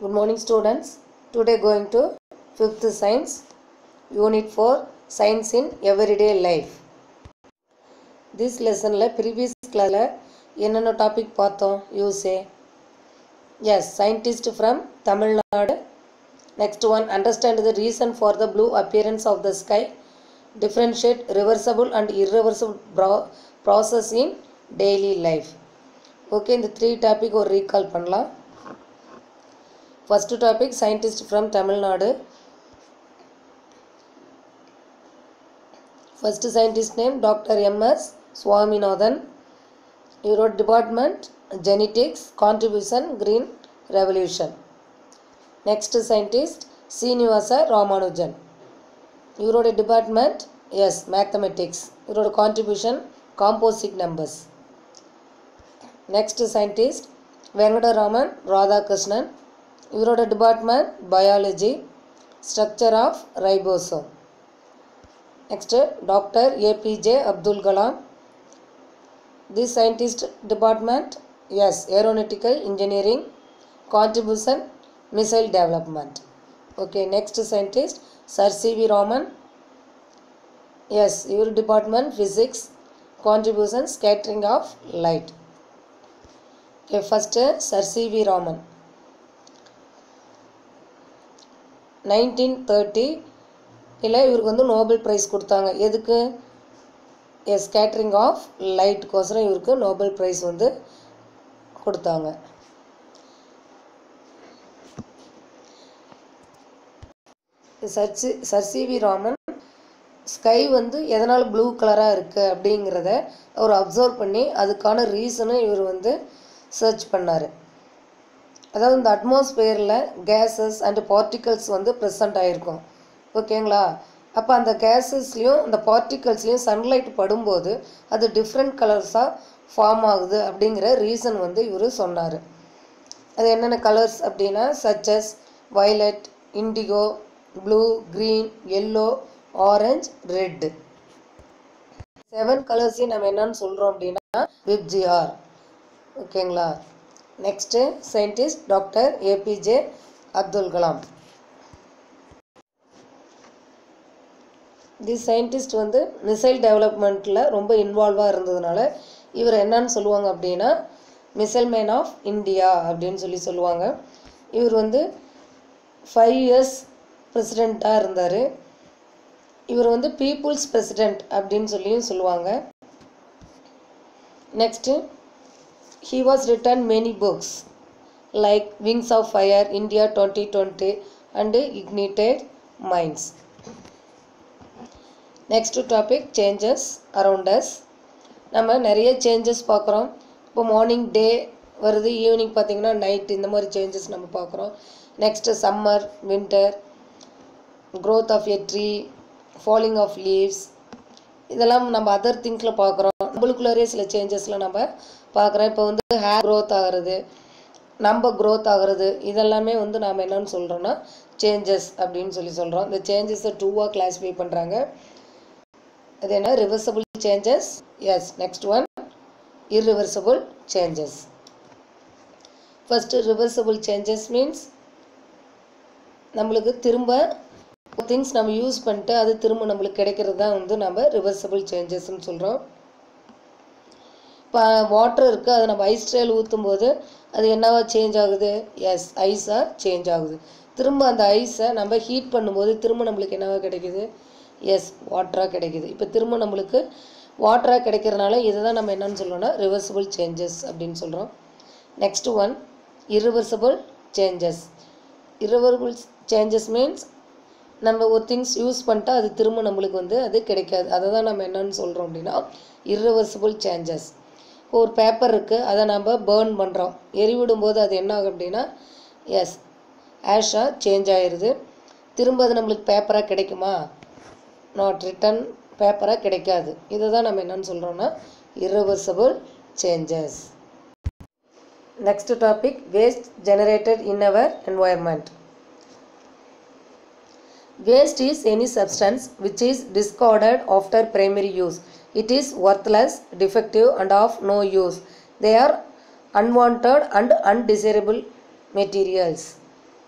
Good morning students. Today going to 5th science unit 4 science in everyday life. This lessonல previous classல என்னென்ன topic பார்த்தோம் யூஸே is scientist from Tamil Nadu next one understand the reason for the blue appearance of the sky differentiate reversible and irreversible bro- process in daily life okay இந்த three topic ஒரு recall பண்ணலாம் first topic scientist from Tamil Nadu first scientist name doctor MS Swaminathan இவரோட department genetics contribution green revolution next scientist Srinivasa Ramanujan இவரோட department is mathematics இவரோட contribution composite numbers next scientist Venkataraman Radhakrishnan இவரோட department biology structure of ribosome next doctor APJ Abdul Kalam the scientist department is aeronautical engineering contribution missile development okay next scientist sir C V Raman is இவர் department physics contribution scattering of light okay first sir C V Raman nineteen thirty இல்லை இவருக்கு வந்து Nobel prize கொடுத்தாங்க எதுக்கு எ scattering of லைட்டுக்கோசரம் இவருக்கு Nobel prize வந்து கொடுத்தாங்க சர்ச்சி sir C V Raman sky வந்து எதனால் ப்ளூ கலராக இருக்குது அப்படிங்கிறத அவர் அப்சர்வ் பண்ணி அதுக்கான ரீசனும் இவர் வந்து சர்ச் பண்ணார் அதாவது இந்த அட்மாஸ்பியரில் கேஸஸ் அண்டு பார்ட்டிகல்ஸ் வந்து ப்ரெசண்ட் ஆகிருக்கும் ஓகேங்களா அப்போ அந்த கேஸஸ்லேயும் இந்த பார்ட்டிகல்ஸ்லேயும் சன்லைட் படும்போது அது டிஃப்ரெண்ட் கலர்ஸாக ஃபார்ம் ஆகுது அப்படிங்கிற ரீசன் வந்து இவர் சொன்னார் அது என்னென்ன கலர்ஸ் அப்படின்னா such as violet indigo blue green yellow orange red seven கலர்ஸையும் நம்ம என்னன்னு சொல்கிறோம் அப்படின்னா விப்ஜிஆர் ஓகேங்களா next scientist doctor APJ Abdul Kalam the scientist வந்து மிசைல் டெவலப்மெண்ட்டில் ரொம்ப இன்வால்வாக இருந்ததுனால இவர் என்னன்னு சொல்லுவாங்க அப்படின்னா மிசைல் மேன் ஆஃப் இந்தியா அப்படின்னு சொல்லி சொல்லுவாங்க இவர் வந்து ஃபைவ் இயர்ஸ் பிரசிடெண்ட்டாக இருந்தார் இவர் வந்து பீப்புள்ஸ் பிரசிடெண்ட் அப்படின்னு சொல்லியும் சொல்லுவாங்க next he was written many books like wings of fire india 2020 and ignited minds next topic changes around us நம்ம நிறைய சேஞ்சஸ் பார்க்குறோம் இப்போ மார்னிங் டே வருது ஈவினிங் பார்த்தீங்கன்னா நைட் இந்த மாதிரி சேஞ்சஸ் நம்ம பார்க்குறோம் next summer winter growth of a tree falling of leaves இதெல்லாம் நம்ம அதர் திங்ஸில் பார்க்குறோம் நம்மளுக்குள்ளே சில சேஞ்சஸ்லாம் நம்ம பார்க்குறோம் இப்போ வந்து ஹேர் க்ரோத் ஆகிறது நம்ம க்ரோத் ஆகிறது இதெல்லாமே வந்து நாம் என்னன்னு சொல்கிறோன்னா சேஞ்சஸ் அப்படின்னு சொல்லி சொல்கிறோம் இந்த சேஞ்சஸை டூவாக கிளாஸிஃபை பண்ணுறாங்க அது என்ன reversible changes is next one irreversible changes first reversible changes means நம்மளுக்கு திரும்ப திங்ஸ் நம்ம யூஸ் பண்ணிட்டு அது திரும்ப நம்மளுக்கு கிடைக்கிறது தான் வந்து நம்ம ரிவர்சபிள் சேஞ்சஸ்ன்னு சொல்கிறோம் இப்போ வாட்டர் இருக்குது அதை நம்ம ஐஸ் ட்ரேல் ஊற்றும் போது அது என்னவா சேஞ்ச் ஆகுது எஸ் ஐஸாக சேஞ்ச் ஆகுது திரும்ப அந்த ஐஸை நம்ம ஹீட் பண்ணும்போது திரும்ப நம்மளுக்கு என்னவா கிடைக்குது எஸ் வாட்டராக கிடைக்குது இப்போ திரும்ப நம்மளுக்கு வாட்டராக கிடைக்கிறனால இதை தான் நம்ம என்னன்னு சொல்கிறோம்னா ரிவர்சிபிள் சேஞ்சஸ் அப்படின்னு சொல்கிறோம் next one irreversible changes irreversible changes means நம்ம ஒரு திங்ஸ் யூஸ் பண்ணிட்டா அது திரும்ப நம்மளுக்கு வந்து அது கிடைக்காது அதை தான் நம்ம என்னன்னு சொல்கிறோம் அப்படின்னா irreversible சேஞ்சஸ் இப்போ ஒரு பேப்பர் இருக்குது அதை நம்ம பேர்ன் பண்ணுறோம் எரிவிடும் போது அது என்ன ஆகும் அப்படின்னா எஸ் ஆஷாக சேஞ்ச் ஆயிடுது திரும்ப அது நம்மளுக்கு பேப்பராக கிடைக்குமா நாட் ரிட்டன் பேப்பராக கிடைக்காது இதை தான் நம்ம என்னன்னு சொல்கிறோம்னா irreversible changes next topic waste generated in our environment Waste is any substance which is discarded after primary use. It is worthless, defective, and of no use. They are unwanted and undesirable materials.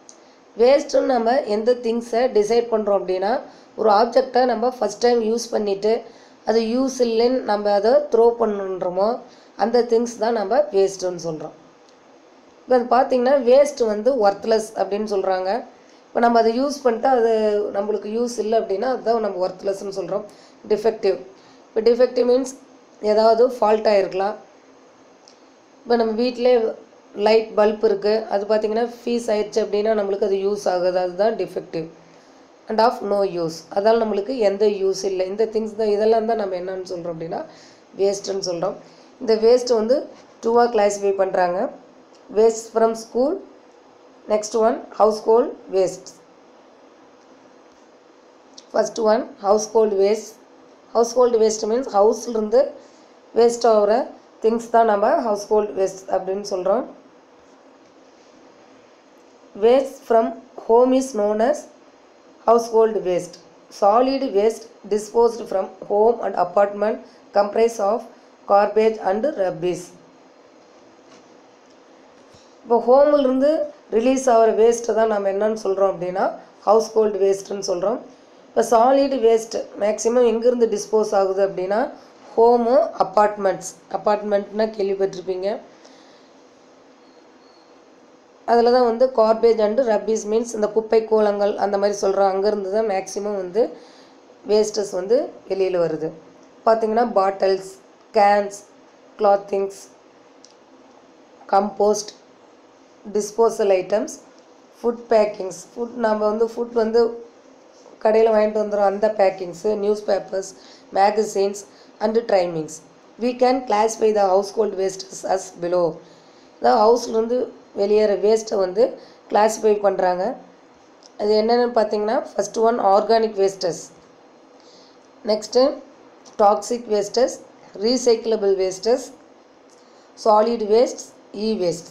வேஸ்ட்டுன்னு நம்ம எந்த திங்ஸை decide பண்ணுறோம் அப்படின்னா ஒரு ஆப்ஜெக்டை நம்ம first time use பண்ணிவிட்டு அது யூஸ் இல்லைன்னு நம்ம அதை த்ரோ பண்ணுன்றோமோ அந்த திங்ஸ் தான் நம்ம வேஸ்ட்டுன்னு சொல்கிறோம் இப்போ அது பார்த்தீங்கன்னா வேஸ்ட் வந்து ஒர்த்லெஸ் அப்படின்னு சொல்கிறாங்க இப்போ நம்ம அதை யூஸ் பண்ணிட்டு அது நம்மளுக்கு யூஸ் இல்லை அப்படின்னா அதுதான் நம்ம ஒர்த்லெஸ்ன்னு சொல்கிறோம் டிஃபெக்டிவ் இப்போ டிஃபெக்டிவ் மீன்ஸ் ஏதாவது ஃபால்ட் ஆகிருக்கலாம் இப்போ நம்ம வீட்டிலே லைட் பல்ப் இருக்குது அது பார்த்திங்கன்னா ஃபீஸ் ஆயிடுச்சு அப்படின்னா நம்மளுக்கு அது யூஸ் ஆகுது அதுதான் defective and of no use அதால் நம்மளுக்கு எந்த யூஸ் இல்லை இந்த திங்ஸ் தான் இதெல்லாம் தான் நம்ம என்னன்னு சொல்கிறோம் அப்படின்னா வேஸ்ட்டுன்னு சொல்கிறோம் இந்த வேஸ்ட்டு வந்து டூவாக கிளாஸிஃபை பண்ணுறாங்க waste from school next one household waste first one household waste household waste means ஹவுஸ்லேருந்து வேஸ்ட் ஆகிற திங்ஸ் தான் நம்ம ஹவுஸ் ஹோல்ட் வேஸ்ட் அப்படின்னு சொல்கிறோம் waste from home is known as household waste solid waste disposed from home and apartment comprise of garbage and rubbish இப்போ ஹோமிலிருந்து release ஆகிற வேஸ்ட்டை தான் நம்ம என்னன்னு சொல்கிறோம் அப்படின்னா ஹவுஸ் ஹோல்டு வேஸ்ட்டுன்னு சொல்கிறோம் இப்போ சாலிட் வேஸ்ட் மேக்ஸிமம் எங்கேருந்து டிஸ்போஸ் ஆகுது அப்படின்னா ஹோமு அப்பார்ட்மெண்ட்ஸ் அப்பார்ட்மெண்ட்னா கேள்விப்பட்டிருப்பீங்க அதில் தான் வந்து கார்பேஜ் அண்டு ரப்பீஸ் மீன்ஸ் இந்த குப்பை கூலங்கள் அந்த மாதிரி சொல்கிறோம் அங்கேருந்து தான் மேக்ஸிமம் வந்து வேஸ்டஸ் வந்து வெளியில் வருது பார்த்திங்கன்னா bottles cans clothings compost disposal items food packings food நம்ம வந்து ஃபுட் வந்து கடையில் வாங்கிட்டு வந்துடும் அந்த packings newspapers magazines and trimmings we can classify the household wastes as below அதாவது ஹவுஸ்லேருந்து வெளியேற வேஸ்ட்டை வந்து கிளாஸிஃபை பண்ணுறாங்க அது என்னென்னு பார்த்தீங்கன்னா first one organic wastes next toxic wastes recyclable wastes solid waste e waste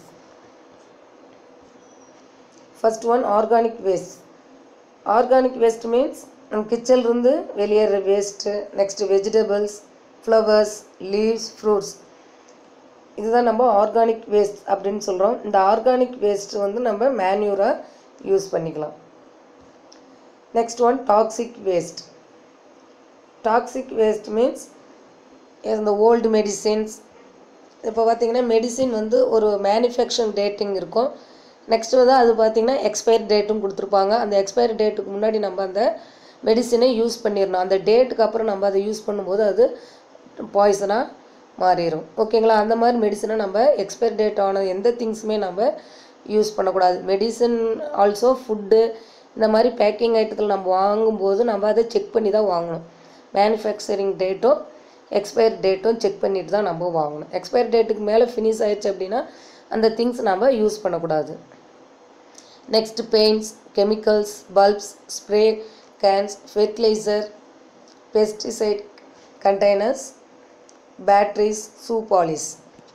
first one organic waste organic waste means நம்ம கிச்சன்லேருந்து வெளியேற waste next vegetables flowers leaves fruits இதுதான் நம்ம ஆர்கானிக் வேஸ்ட் அப்படின்னு சொல்கிறோம் இந்த ஆர்கானிக் வேஸ்ட் வந்து நம்ம மேன்யூராக யூஸ் பண்ணிக்கலாம் next one toxic waste toxic waste means இந்த ஓல்டு மெடிசின்ஸ் இப்போ பார்த்தீங்கன்னா மெடிசின் வந்து ஒரு மேனுஃபேக்சரிங் டேட்டிங் இருக்கும் நெக்ஸ்ட் வந்து அது பார்த்தீங்கன்னா எக்ஸ்பைரி டேட்டும் கொடுத்துருப்பாங்க அந்த எக்ஸ்பைரி டேட்டுக்கு முன்னாடி நம்ம அந்த மெடிசினை யூஸ் பண்ணிடணும் அந்த டேட்டுக்கு அப்புறம் நம்ம அதை யூஸ் பண்ணும்போது அது பாய்சனாக மாறிடும் ஓகேங்களா அந்த மாதிரி மெடிசனை நம்ம எக்ஸ்பைரி டேட் ஆன எந்த திங்ஸுமே நம்ம யூஸ் பண்ணக்கூடாது மெடிசன் ஆல்சோ ஃபுட்டு இந்த மாதிரி பேக்கிங் ஐட்டத்தில் நம்ம வாங்கும்போது நம்ம அதை செக் பண்ணி தான் வாங்கணும் மேனுஃபேக்சரிங் டேட்டும் எக்ஸ்பைரி டேட்டும் செக் பண்ணிட்டு தான் நம்ம வாங்கணும் எக்ஸ்பைரி டேட்டுக்கு மேலே ஃபினிஷ் ஆயிடுச்சு அப்படின்னா அந்த திங்ஸ் நம்ம யூஸ் பண்ணக்கூடாது next paints chemicals bulbs spray cans fertiliser pesticide containers batteries shoe polish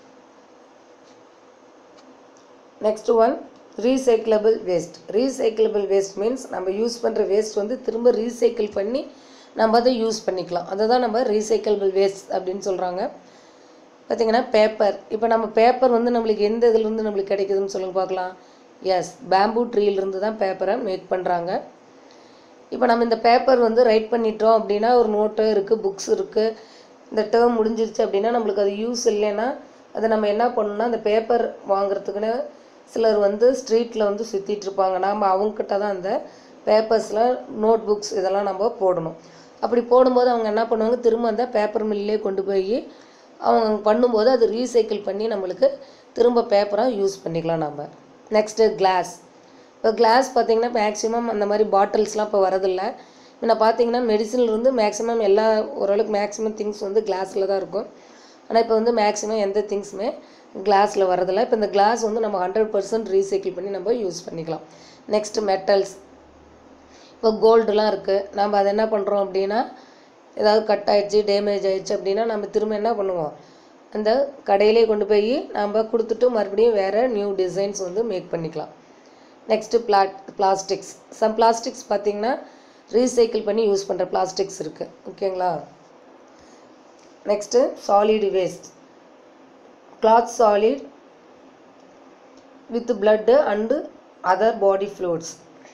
next one recyclable waste recyclable waste means நம்ம யூஸ் பண்ணுற வேஸ்ட் வந்து திரும்ப ரீசைக்கிள் பண்ணி நம்ம அதை யூஸ் பண்ணிக்கலாம் அதை தான் நம்ம ரீசைக்கிளபிள் வேஸ்ட் அப்படின்னு சொல்கிறாங்க பார்த்தீங்கன்னா பேப்பர் இப்போ நம்ம பேப்பர் வந்து நம்மளுக்கு எந்த இதுலேருந்து நம்மளுக்கு கிடைக்குதுன்னு சொல்லுங்க பார்க்கலாம் எஸ் பேம்பூ ட்ரீலேருந்து தான் பேப்பரை மேக் பண்ணுறாங்க இப்போ நம்ம இந்த பேப்பர் வந்து ரைட் பண்ணிட்டோம் அப்படின்னா ஒரு நோட்டு இருக்குது புக்ஸ் இருக்குது இந்த டேர்ம் முடிஞ்சிருச்சு அப்படின்னா நம்மளுக்கு அது யூஸ் இல்லைன்னா அதை நம்ம என்ன பண்ணணும்னா அந்த பேப்பர் வாங்குறதுக்குன்னு சிலர் வந்து ஸ்ட்ரீட்டில் வந்து சுற்றிட்டு இருப்பாங்க நாம் அவங்கக்கிட்ட தான் அந்த பேப்பர்ஸில் நோட் புக்ஸ் இதெல்லாம் நம்ம போடணும் அப்படி போடும்போது அவங்க என்ன பண்ணுவாங்க திரும்ப அந்த பேப்பர் மில்லே கொண்டு போய் அவங்க பண்ணும்போது அது ரீசைக்கிள் பண்ணி நம்மளுக்கு திரும்ப பேப்பராக யூஸ் பண்ணிக்கலாம் நம்ம நெக்ஸ்ட்டு கிளாஸ் இப்போ கிளாஸ் பார்த்தீங்கன்னா மேக்ஸிமம் அந்த மாதிரி பாட்டில்ஸ்லாம் இப்போ வரதில்லை முன்ன பார்த்தீங்கன்னா மெடிசனில் இருந்து மேக்ஸிமம் எல்லா ஓரளவுக்கு மேக்ஸிமம் திங்ஸ் வந்து கிளாஸில் தான் இருக்கும் ஆனால் இப்போ வந்து மேக்ஸிமம் எந்த திங்ஸுமே கிளாஸில் வரதில்லை இப்போ இந்த கிளாஸ் வந்து நம்ம ஹண்ட்ரட் பர்சன்ட் ரீசைக்கிள் பண்ணி நம்ம யூஸ் பண்ணிக்கலாம் நெக்ஸ்ட்டு மெட்டல்ஸ் இப்போ கோல்டுலாம் இருக்குது நம்ம அதை என்ன பண்ணுறோம் அப்படின்னா ஏதாவது கட் ஆயிடுச்சு டேமேஜ் ஆயிடுச்சு அப்படின்னா நம்ம திரும்ப என்ன பண்ணுவோம் அந்த கடையிலே கொண்டு போய் நம்ம கொடுத்துட்டு மறுபடியும் வேறு நியூ டிசைன்ஸ் வந்து மேக் பண்ணிக்கலாம் நெக்ஸ்ட்டு பிளா பிளாஸ்டிக்ஸ் சம் பிளாஸ்டிக்ஸ் பார்த்திங்கன்னா ரீசைக்கிள் பண்ணி யூஸ் பண்ணுற பிளாஸ்டிக்ஸ் இருக்குது ஓகேங்களா next solid waste cloth solid with blood and other body fluids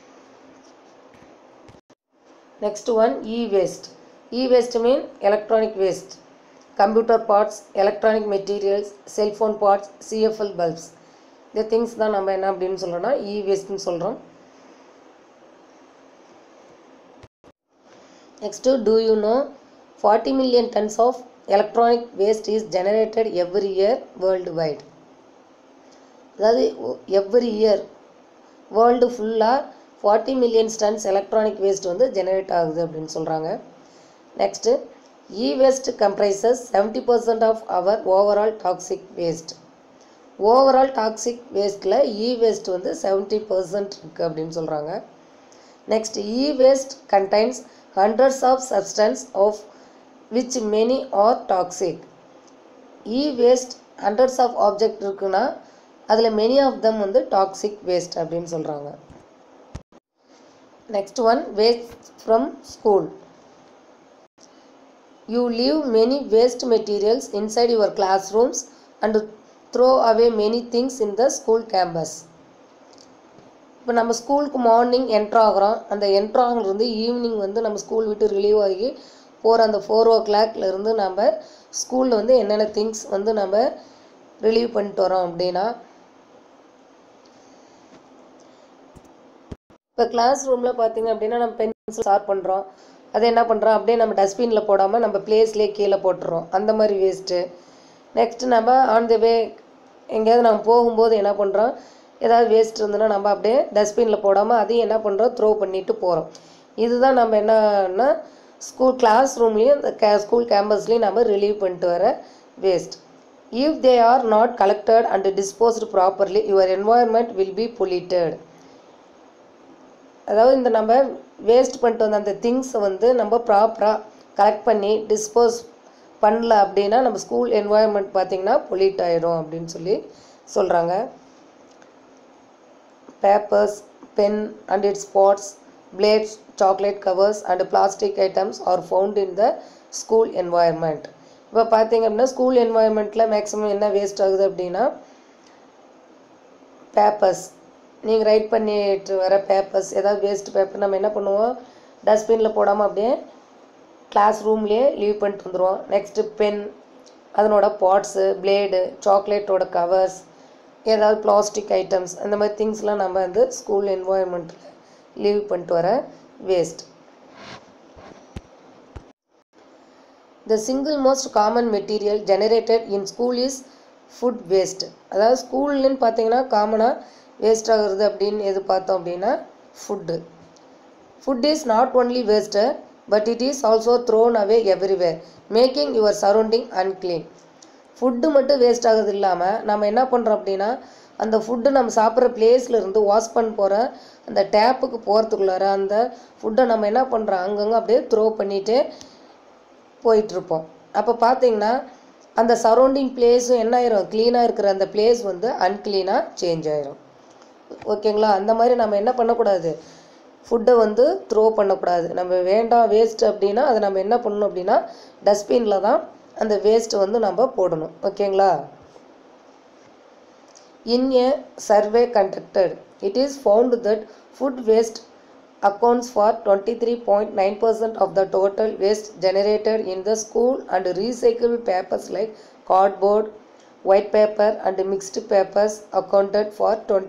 Next one e-waste. E-waste mean electronic waste. Computer parts, electronic materials, cell phone parts, CFL bulbs. இந்த things தான் நம்ம என்ன அப்படின்னு சொல்கிறோம்னா இ வேஸ்ட்னு சொல்கிறோம் next do you know forty million tons of electronic waste is generated every year worldwide அதாவது every year world ஃபுல்லாக forty million tons electronic waste வந்து ஜெனரேட் ஆகுது அப்படின்னு சொல்கிறாங்க next e waste comprises seventy percent of our overall toxic waste overall toxic வேஸ்ட்டில் e waste வந்து seventy percent இருக்குது அப்படின்னு சொல்கிறாங்க next e waste contains hundreds of substances of which many are toxic e waste hundreds of object இருக்குன்னா அதில் many of them வந்து toxic waste அப்படின்னு சொல்கிறாங்க next one waste from school you leave many waste materials inside your classrooms and throw away many things in the school campus இப்போ நம்ம ஸ்கூலுக்கு morning enter ஆகிறோம் அந்த என்ட்ரு ஆகுறது evening வந்து நம்ம ஸ்கூல் விட்டு ரிலீவ் ஆகி போகிற அந்த ஃபோர் ஓ கிளாக்லேருந்து நம்ம ஸ்கூலில் வந்து என்னென்ன திங்ஸ் வந்து நம்ம ரிலீவ் பண்ணிட்டு வரோம் அப்படின்னா இப்போ கிளாஸ் ரூமில் பார்த்தீங்க அப்படின்னா நம்ம பென்சில் ஷார்ப் பண்ணுறோம் அதை என்ன பண்ணுறோம் அப்படியே நம்ம டஸ்ட்பினில் போடாமல் நம்ம பிளேஸ்லேயே கீழே போட்டுறோம் அந்த மாதிரி வேஸ்ட்டு நெக்ஸ்ட்டு நம்ம ஆன் த வே எங்கேயாவது நம்ம போகும்போது என்ன பண்ணுறோம் ஏதாவது வேஸ்ட் இருந்ததுன்னா நம்ம அப்படியே டஸ்ட்பினில் போடாமல் அதையும் என்ன பண்ணுறோம் த்ரோ பண்ணிட்டு போகிறோம் இதுதான் நம்ம என்னன்னா ஸ்கூல் கிளாஸ் ரூம்லேயும் இந்த கே ஸ்கூல் கேம்பஸ்லேயும் நம்ம ரிலீவ் பண்ணிட்டு வர waste if they are not collected and disposed properly your environment will be polluted அதாவது இந்த நம்ம வேஸ்ட் பண்ணிட்டு வந்த அந்த திங்ஸை வந்து நம்ம ப்ராப்பராக கலெக்ட் பண்ணி டிஸ்போஸ் பண்ணல அப்படின்னா நம்ம ஸ்கூல் என்வாயர்மெண்ட் பார்த்திங்கன்னா பொல்யூட் ஆயிடும் அப்படின்னு சொல்லி சொல்கிறாங்க papers pen and its spots blades chocolate covers and plastic items are found in the school environment இப்போ பார்த்தீங்க அப்படின்னா ஸ்கூல் என்வாயர்மெண்ட்டில் மேக்ஸிமம் என்ன வேஸ்ட் ஆகுது அப்படின்னா பேப்பர்ஸ் நீங்கள் ரைட் பண்ணிட்டு வர பேப்பர்ஸ் ஏதாவது வேஸ்ட் பேப்பர் நம்ம என்ன பண்ணுவோம் டஸ்ட்பினில் போடாமல் அப்படியே கிளாஸ் ரூம்லேயே லீவ் பண்ணிட்டு வந்துடுவோம் நெக்ஸ்ட்டு பென் அதனோட பாட்ஸு பிளேடு சாக்லேட்டோட கவர்ஸ் ஏதாவது பிளாஸ்டிக் ஐட்டம்ஸ் அந்த மாதிரி திங்ஸ்லாம் நம்ம வந்து ஸ்கூல் என்வாயர்மெண்ட்டில் லீவ் பண்ணிட்டு வர waste the single most common material generated in school is food waste அதாவது ஸ்கூல்னு பார்த்தீங்கன்னா காமனாக வேஸ்ட் ஆகுறது அப்படின்னு எது பார்த்தோம் அப்படின்னா food food is not only wasted but it is also thrown away everywhere making your surrounding unclean food மட்டும் வேஸ்ட் ஆகுது இல்லாமல் நம்ம என்ன பண்ணுறோம் அப்படின்னா அந்த ஃபுட்டு நம்ம சாப்பிட்ற பிளேஸில் இருந்து வாஷ் பண்ண போகிற அந்த டேப்புக்கு போகிறதுக்குள்ளார அந்த ஃபுட்டை நம்ம என்ன பண்ணுறோம் அங்கங்கே அப்படியே த்ரோ பண்ணிகிட்டே போயிட்டுருப்போம் அப்போ பார்த்தீங்கன்னா அந்த சரௌண்டிங் பிளேஸும் என்ன ஆயிரும் க்ளீனாக இருக்கிற அந்த பிளேஸ் வந்து அன்க்ளீனாக சேஞ்ச் ஆயிரும் ஓகேங்களா அந்த மாதிரி நம்ம என்ன பண்ணக்கூடாது ஃபுட்டை வந்து த்ரோ பண்ணக்கூடாது நம்ம வேண்டாம் வேஸ்ட் அப்படின்னா அதை நம்ம என்ன பண்ணணும் அப்படின்னா டஸ்ட்பினில் தான் அந்த வேஸ்ட்டை வந்து நம்ம போடணும் ஓகேங்களா in a survey conducted it is found that food waste accounts for 23.9% of the total waste generated in the school and recyclable papers like cardboard, white paper and mixed papers accounted for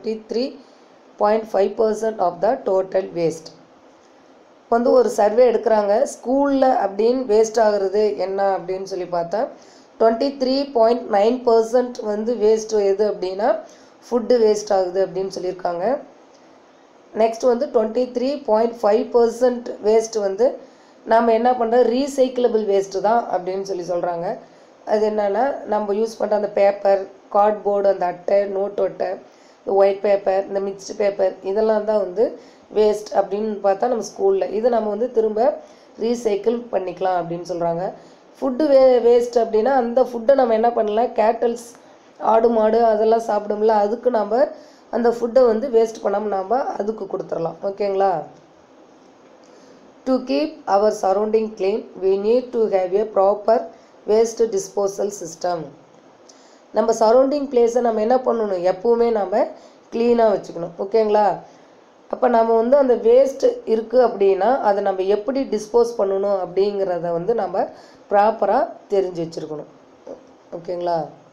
23.5% of the total waste. வந்து ஒரு survey எடுக்கிறாங்க ஸ்கூலில் அப்படின்னு waste ஆகுறது என்ன அப்படின்னு சொல்லி பார்த்தா twenty three point nine percent வந்து வேஸ்ட் எது அப்படின்னா ஃபுட்டு வேஸ்ட் ஆகுது அப்படின்னு சொல்லியிருக்காங்க நெக்ஸ்ட் வந்து twenty three point five percent waste வந்து நம்ம என்ன பண்ணுறோம் ரீசைக்கிளபிள் வேஸ்ட்டு தான் அப்படின்னு சொல்லி சொல்கிறாங்க அது என்னென்னா நம்ம யூஸ் பண்ணுற அந்த பேப்பர் கார்ட்போர்டு அந்த அட்டை நோட் அட்டை இந்த ஒயிட் பேப்பர் இந்த மிக்ஸ்டு பேப்பர் இதெல்லாம் தான் வந்து வேஸ்ட் அப்படின்னு பார்த்தா நம்ம ஸ்கூலில் இது நம்ம வந்து திரும்ப ரீசைக்கிள் பண்ணிக்கலாம் அப்படின்னு சொல்கிறாங்க ஃபுட்டு வே வேஸ்ட் அப்படின்னா அந்த ஃபுட்டை நம்ம என்ன பண்ணலாம் கேட்டல்ஸ் ஆடு மாடு அதெல்லாம் சாப்பிடும்ல அதுக்கு நம்ம அந்த ஃபுட்டை வந்து வேஸ்ட் பண்ணாமல் நாம் அதுக்கு கொடுத்துடலாம் ஓகேங்களா to keep our surrounding clean we need to have a proper waste disposal system நம்ம சரௌண்டிங் பிளேஸை நம்ம என்ன பண்ணணும் எப்பவுமே நம்ம க்ளீனாக வச்சுக்கணும் ஓகேங்களா அப்போ நம்ம வந்து அந்த வேஸ்ட் இருக்குது அப்படின்னா அதை நம்ம எப்படி டிஸ்போஸ் பண்ணணும் அப்படிங்கிறத வந்து நம்ம ப்ராப்பராக தெரிஞ்சு வச்சுருக்கணும் ஓகேங்களா